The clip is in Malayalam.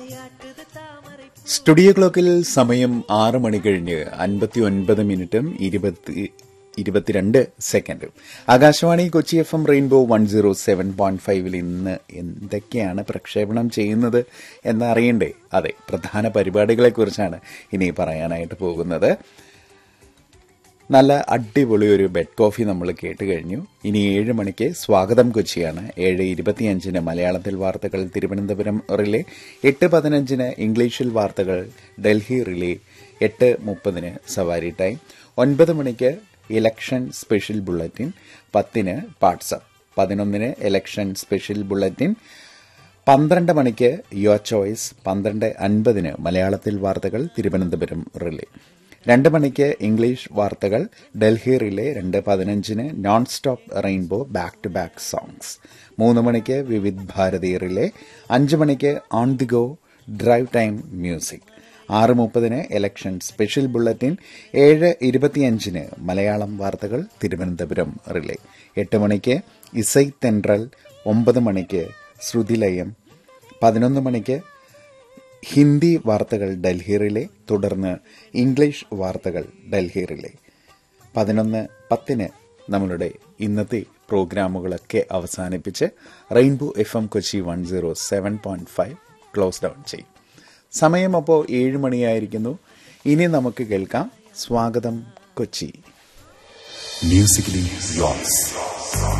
സ്റ്റുഡിയോ ക്ലോക്കിൽ സമയം ആറ് മണി കഴിഞ്ഞ് അൻപത്തി ഒൻപത് മിനിറ്റും ഇരുപത്തി ഇരുപത്തിരണ്ട് സെക്കൻഡും Akashvani Kochi F M rainbow one zero seven point ഫൈവിൽ ഇന്ന് എന്തൊക്കെയാണ് പ്രക്ഷേപണം ചെയ്യുന്നത് എന്നറിയണ്ടേ അതെ പ്രധാന പരിപാടികളെക്കുറിച്ചാണ് ഇനി പറയാനായിട്ട് പോകുന്നത് നല്ല അടിപൊളി ഒരു ബെഡ് കോഫി നമ്മൾ കേട്ട് കഴിഞ്ഞു ഇനി ഏഴ് മണിക്ക് സ്വാഗതം കൊച്ചിയാണ് ഏഴ് ഇരുപത്തിയഞ്ചിന് മലയാളത്തിൽ വാർത്തകൾ തിരുവനന്തപുരം റിലേ എട്ട് പതിനഞ്ചിന് ഇംഗ്ലീഷിൽ വാർത്തകൾ ഡൽഹി റിലേ എട്ട് മുപ്പതിന് സവാരി ടൈം ഒൻപത് മണിക്ക് ഇലക്ഷൻ സ്പെഷ്യൽ ബുള്ളറ്റിൻ പത്തിന് വാട്സപ്പ് പതിനൊന്നിന് ഇലക്ഷൻ സ്പെഷ്യൽ ബുള്ളറ്റിൻ പന്ത്രണ്ട് മണിക്ക് യുവർ ചോയ്സ് പന്ത്രണ്ട് അൻപതിന് മലയാളത്തിൽ വാർത്തകൾ തിരുവനന്തപുരം റിലേ രണ്ട് മണിക്ക് ഇംഗ്ലീഷ് വാർത്തകൾ ഡൽഹി റിലേ രണ്ട് പതിനഞ്ചിന് non stop rainbow back to back songs മൂന്ന് മണിക്ക് വിവിധ് ഭാരതി റിലേ അഞ്ച് മണിക്ക് on the go drive time music ആറ് മുപ്പതിന് ഇലക്ഷൻ സ്പെഷ്യൽ ബുള്ളറ്റിൻ ഏഴ് ഇരുപത്തിയഞ്ചിന് മലയാളം വാർത്തകൾ തിരുവനന്തപുരം റിലേ എട്ട് മണിക്ക് ഇസൈ തെൻട്രൽ ഒമ്പത് മണിക്ക് ശ്രുതിലയം പതിനൊന്ന് മണിക്ക് ഹിന്ദി വാർത്തകൾ ഡൽഹി റിലേ തുടർന്ന് ഇംഗ്ലീഷ് വാർത്തകൾ ഡൽഹി റിലേ പതിനൊന്ന് പത്തിന് നമ്മളുടെ ഇന്നത്തെ പ്രോഗ്രാമുകളൊക്കെ അവസാനിപ്പിച്ച് rainbow F M Kochi one zero seven point five close down ചെയ്യും സമയം അപ്പോൾ ഏഴ് മണിയായിരിക്കുന്നു ഇനി നമുക്ക് കേൾക്കാം സ്വാഗതം കൊച്ചി Musically yours.